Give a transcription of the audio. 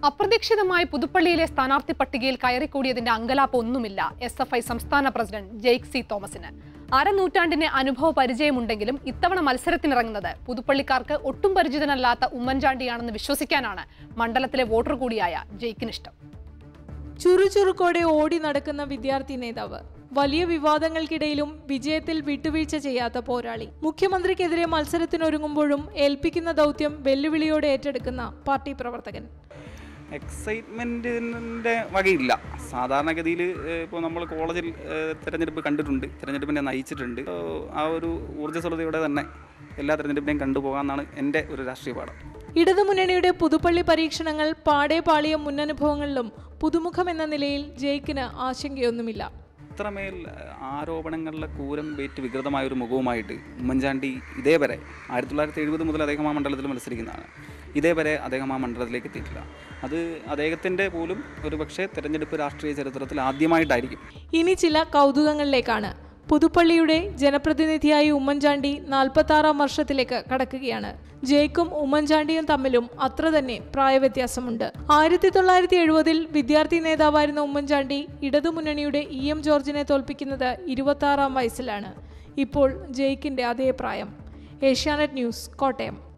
അപ്രതീക്ഷിതമായി പുതുപ്പള്ളിയിലെ സ്ഥാനാർത്ഥി പട്ടികയിൽ കയറിക്കൂടിയതിന്റെ അങ്കലാപ്പ് ഒന്നുമില്ല എസ് എഫ് ഐ സംസ്ഥാന പ്രസിഡന്റ് ജെയ്ക് സി തോമസിന് അരനൂറ്റാണ്ടിന്റെ അനുഭവ പരിചയമുണ്ടെങ്കിലും ഇത്തവണ മത്സരത്തിനിറങ്ങുന്നത് പുതുപ്പള്ളിക്കാർക്ക് ഒട്ടും പരിചിതനല്ലാത്ത ഉമ്മൻചാണ്ടിയാണെന്ന് വിശ്വസിക്കാനാണ് മണ്ഡലത്തിലെ വോട്ടർ കൂടിയായ ജെയ്ക്കിനിഷ്ടം ചുറുചുറുക്കോടെ ഓടി നടക്കുന്ന വിദ്യാർത്ഥി നേതാവ് വലിയ വിവാദങ്ങൾക്കിടയിലും വിജയത്തിൽ വിട്ടുവീഴ്ച ചെയ്യാത്ത പോരാളി മുഖ്യമന്ത്രിക്കെതിരെ മത്സരത്തിനൊരുങ്ങുമ്പോഴും ഏൽപ്പിക്കുന്ന ദൗത്യം വെല്ലുവിളിയോടെ ഏറ്റെടുക്കുന്ന പാർട്ടി പ്രവർത്തകൻ എക്സൈറ്റ്മെൻറ്റിൻ്റെ വകയില്ല സാധാരണഗതിയിൽ ഇപ്പോൾ നമ്മൾ കോളേജിൽ ഏഹ്, തിരഞ്ഞെടുപ്പ് കണ്ടിട്ടുണ്ട് തിരഞ്ഞെടുപ്പിനെ നയിച്ചിട്ടുണ്ട് ഏഹ്, ആ ഒരു ഊർജ്ജസ്വലതയോടെ തന്നെ എല്ലാ തിരഞ്ഞെടുപ്പിനെയും കണ്ടുപോകാമെന്നാണ് എൻ്റെ ഒരു രാഷ്ട്രീയ പാഠം ഇടതുമുന്നണിയുടെ പുതുപ്പള്ളി പരീക്ഷണങ്ങൾ പാടെ പാളിയ മുന്നനുഭവങ്ങളിലും പുതുമുഖം എന്ന നിലയിൽ ജയിക്കിന് ആശങ്കയൊന്നുമില്ല ഇത്രമേൽ ആരോപണങ്ങളിലെ കൂരം വേറ്റ് വികൃതമായ ഒരു മുഖവുമായിട്ട് ഉമ്മൻചാണ്ടി ഇതേവരെ ആയിരത്തി തൊള്ളായിരത്തി എഴുപത് മുതൽ അദ്ദേഹം ആ മണ്ഡലത്തിൽ മത്സരിക്കുന്നതാണ് ഇതേവരെ അദ്ദേഹം ആ മണ്ഡലത്തിലേക്ക് എത്തിയിട്ടില്ല അത് അദ്ദേഹത്തിൻ്റെ പോലും ഒരു പക്ഷേ തിരഞ്ഞെടുപ്പ് രാഷ്ട്രീയ ചരിത്രത്തിൽ ആദ്യമായിട്ടായിരിക്കും ഇനി ചില കൗതുകങ്ങളിലേക്കാണ് പുതുപ്പള്ളിയുടെ ജനപ്രതിനിധിയായി ഉമ്മൻചാണ്ടി നാൽപ്പത്താറാം വർഷത്തിലേക്ക് കടക്കുകയാണ് ജയ്ക്കും ഉമ്മൻചാണ്ടിയും തമ്മിലും അത്ര തന്നെ പ്രായവ്യത്യാസമുണ്ട് ആയിരത്തി തൊള്ളായിരത്തി എഴുപതിൽ വിദ്യാർത്ഥി നേതാവായിരുന്ന ഉമ്മൻചാണ്ടി ഇടതുമുന്നണിയുടെ ഇ എം ജോർജിനെ തോൽപ്പിക്കുന്നത് ഇരുപത്താറാം വയസ്സിലാണ് ഇപ്പോൾ ജയ്ക്കിന്റെ അതേ പ്രായം ഏഷ്യാനെറ്റ് ന്യൂസ് കോട്ടയം